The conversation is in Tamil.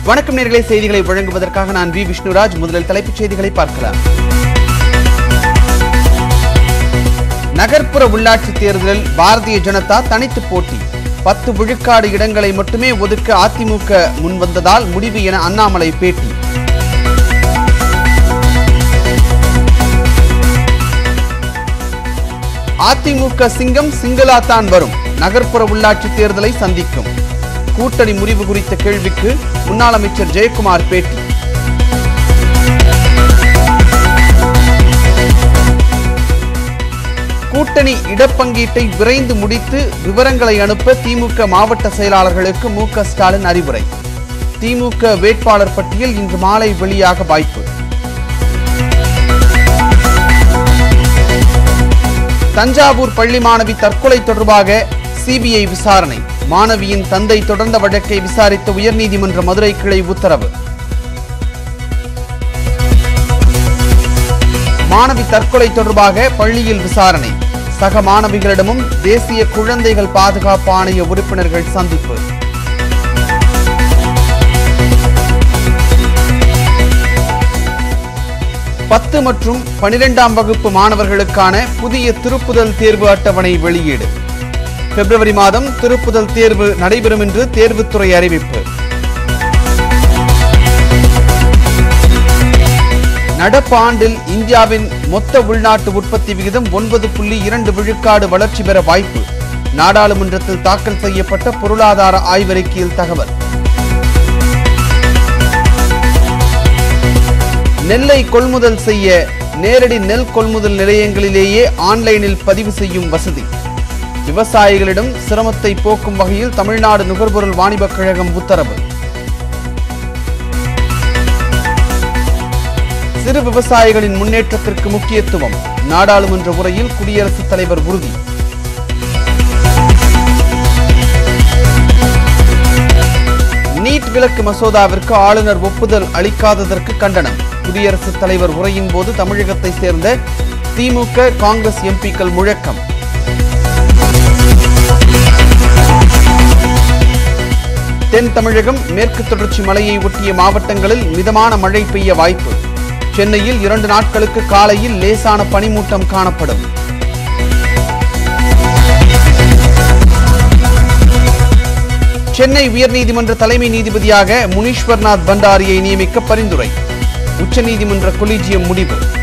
வணக்கம் நேர்களை செய்திகளை வழங்குவதற்காக நான் வி விஷ்ணுராஜ் முதலில் தலைப்புச் செய்திகளை பார்க்கலாம் நகர்ப்புற உள்ளாட்சி தேர்தலில் பாரதிய ஜனதா தனித்து போட்டி பத்து விழுக்காடு இடங்களை மட்டுமே ஒதுக்க அதிமுக முன்வந்ததால் முடிவு என அண்ணாமலை பேட்டி அதிமுக சிங்கம் சிங்களா தான் வரும் நகர்ப்புற உள்ளாட்சி தேர்தலை சந்திக்கும் கூட்டணி முறிவு குறித்த கேள்விக்கு முன்னாள் அமைச்சர் ஜெயக்குமார் பேட்டி கூட்டணி இடப்பங்கீட்டை விரைந்து முடித்து விவரங்களை அனுப்ப திமுக மாவட்ட செயலாளர்களுக்கு மு க ஸ்டாலின் அறிவுரை திமுக வேட்பாளர் பட்டியல் இன்று மாலை வெளியாக வாய்ப்பு தஞ்சாவூர் பள்ளி மாணவி தற்கொலை தொடர்பாக சிபிஐ விசாரணை மாணவியின் தந்தை தொடர்ந்த வழக்கை விசாரித்த உயர்நீதிமன்ற மதுரை கிளை உத்தரவு மாணவி தற்கொலை தொடர்பாக பள்ளியில் விசாரணை சக மாணவிகளிடமும் தேசிய குழந்தைகள் பாதுகாப்பு ஆணைய உறுப்பினர்கள் சந்திப்பு பத்து மற்றும் பனிரெண்டாம் வகுப்பு மாணவர்களுக்கான புதிய திருப்புதல் தேர்வு அட்டவணை வெளியீடு பிப்ரவரி மாதம் திருப்புதல் தேர்வு நடைபெறும் என்று தேர்வுத்துறை அறிவிப்பு நடப்பு ஆண்டில் இந்தியாவின் மொத்த உள்நாட்டு உற்பத்தி விகிதம் ஒன்பது புள்ளி இரண்டு விழுக்காடு வளர்ச்சி பெற வாய்ப்பு நாடாளுமன்றத்தில் தாக்கல் செய்யப்பட்ட பொருளாதார ஆய்வறிக்கையில் தகவல் நெல்லை கொள்முதல் செய்ய நேரடி நெல் கொள்முதல் நிலையங்களிலேயே ஆன்லைனில் பதிவு செய்யும் வசதி விவசாயிகளிடம் சிரமத்தை போக்கும் வகையில் தமிழ்நாடு நுகர்பொருள் வாணிபக் கழகம் உத்தரவு சிறு விவசாயிகளின் முன்னேற்றத்திற்கு முக்கியத்துவம் நாடாளுமன்ற உரையில் குடியரசுத் தலைவர் உறுதி நீட் விலக்கு மசோதாவிற்கு ஆளுநர் ஒப்புதல் அளிக்காததற்கு கண்டனம் குடியரசுத் தலைவர் உரையின் போது தமிழகத்தை சேர்ந்த திமுக காங்கிரஸ் எம்பிக்கள் முழக்கம் தென் தமிழகம் மேற்கு தொடர்ச்சி மலையை ஒட்டிய மாவட்டங்களில் மிதமான மழை பெய்ய வாய்ப்பு சென்னையில் இரண்டு நாட்களுக்கு காலையில் லேசான பனிமூட்டம் காணப்படும் சென்னை உயர்நீதிமன்ற தலைமை நீதிபதியாக முனீஸ்வர்நாத் பண்டாரியை நியமிக்க பரிந்துரை உச்சநீதிமன்ற கொலிஜியம் முடிவு